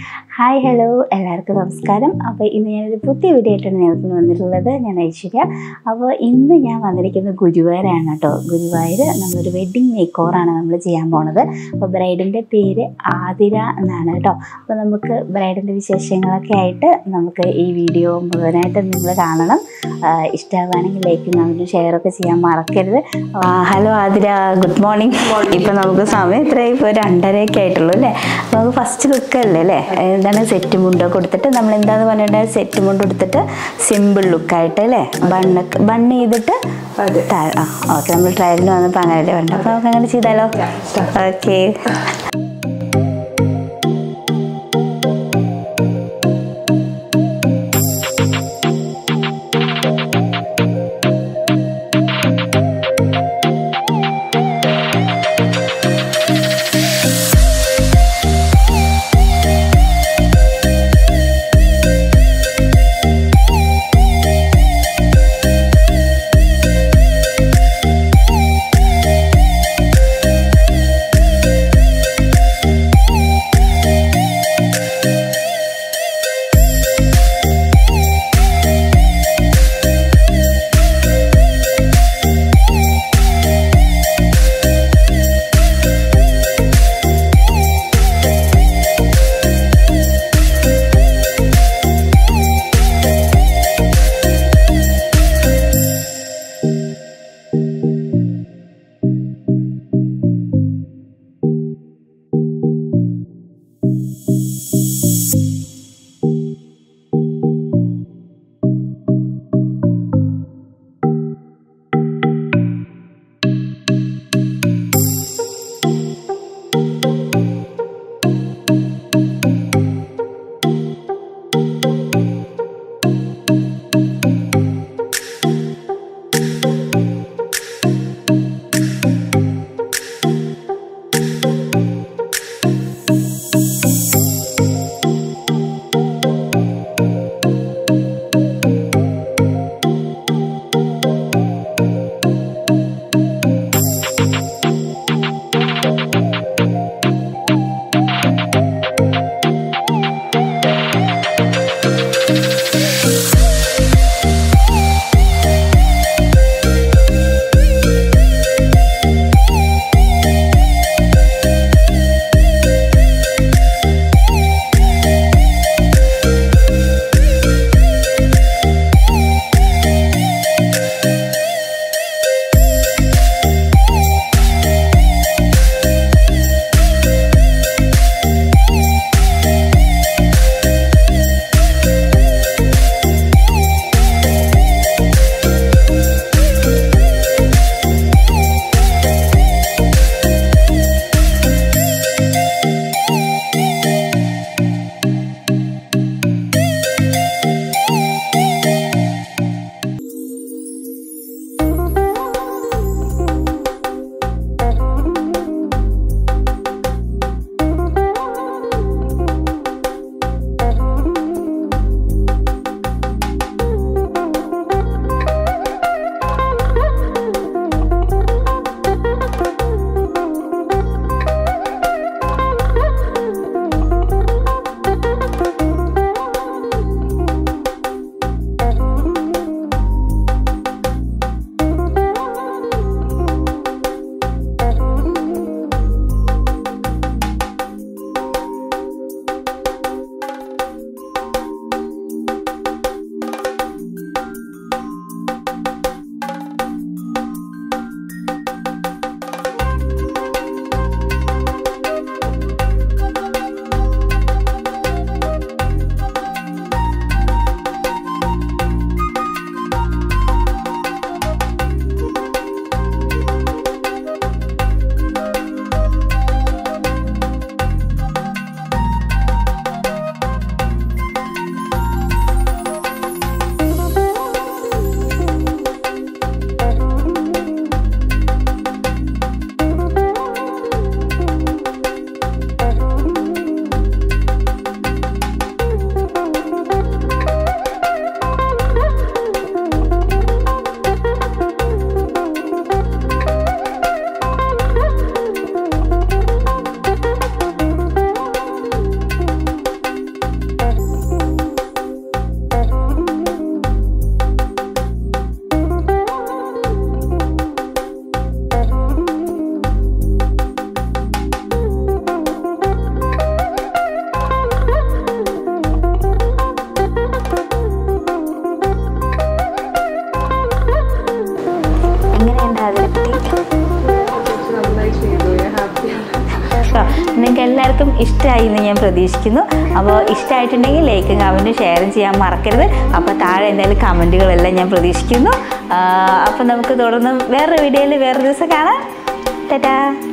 hi hello എല്ലാവർക്കും നമസ്കാരം അപ്പോൾ ഇന്ന് ഞാനൊരു പുതിയ വീഡിയോ ആയിട്ടാണ് നിങ്ങൾക്ക് വന്നിട്ടുള്ളത് ഞാൻ ഐശ്വര്യ അപ്പോൾ ഇന്ന് ഞാൻ വന്നിരിക്കുന്നത് ഗുരുവായൂരാണ് കേട്ടോ ഗുരുവായൂർ നമ്മളൊരു വെഡ്ഡിങ് മേക്ക് ഓവറാണ് നമ്മൾ ചെയ്യാൻ പോണത് അപ്പോൾ ബ്രൈഡിൻ്റെ പേര് ആതിര എന്നാണ് കേട്ടോ അപ്പോൾ നമുക്ക് ബ്രൈഡിൻ്റെ വിശേഷങ്ങളൊക്കെ ആയിട്ട് നമുക്ക് ഈ വീഡിയോ മുഴുവനായിട്ട് നിങ്ങൾ കാണണം ആഹ് ഇഷ്ടമാവുകയാണെങ്കിൽ ലൈക്ക് നമുക്ക് ഷെയറൊക്കെ ചെയ്യാൻ മറക്കരുത് ഹലോ ആതിര ഗുഡ് മോർണിംഗ് ഇപ്പം നമുക്ക് സമയം ഇത്രയും ഇപ്പോൾ രണ്ടരയൊക്കെ ആയിട്ടുള്ളൂ അല്ലേ അപ്പോൾ നമുക്ക് ഫസ്റ്റ് ലുക്ക് അല്ലേ അല്ലേ എന്താണ് സെറ്റ് മുണ്ടൊക്കെ കൊടുത്തിട്ട് നമ്മൾ എന്താന്ന് പറഞ്ഞിട്ടുണ്ടെങ്കിൽ സെറ്റ് മുണ്ട് കൊടുത്തിട്ട് സിമ്പിൾ ലുക്കായിട്ട് അല്ലേ ബണ്ണ് ബണ്ണ് ചെയ്തിട്ട് അതെ താഴെ ആ ഓക്കെ നമ്മൾ ട്രയലിന് വന്നപ്പോൾ അങ്ങനെയല്ലേ വേണ്ട അപ്പോൾ നമുക്ക് അങ്ങനെ ചെയ്താലോ ഓക്കെ കേട്ടോ നിങ്ങൾക്ക് എല്ലാവർക്കും ഇഷ്ടമായി എന്ന് ഞാൻ പ്രതീക്ഷിക്കുന്നു അപ്പോൾ ഇഷ്ടമായിട്ടുണ്ടെങ്കിൽ ലൈക്കും കമൻറ്റും ഷെയറും ചെയ്യാൻ മറക്കരുത് അപ്പോൾ താഴെ എന്തായാലും കമൻറ്റുകളെല്ലാം ഞാൻ പ്രതീക്ഷിക്കുന്നു അപ്പോൾ നമുക്ക് തുടർന്ന് വേറൊരു വീഡിയോയിൽ വേറൊരു ദിവസം കാണാം ടാറ്റാ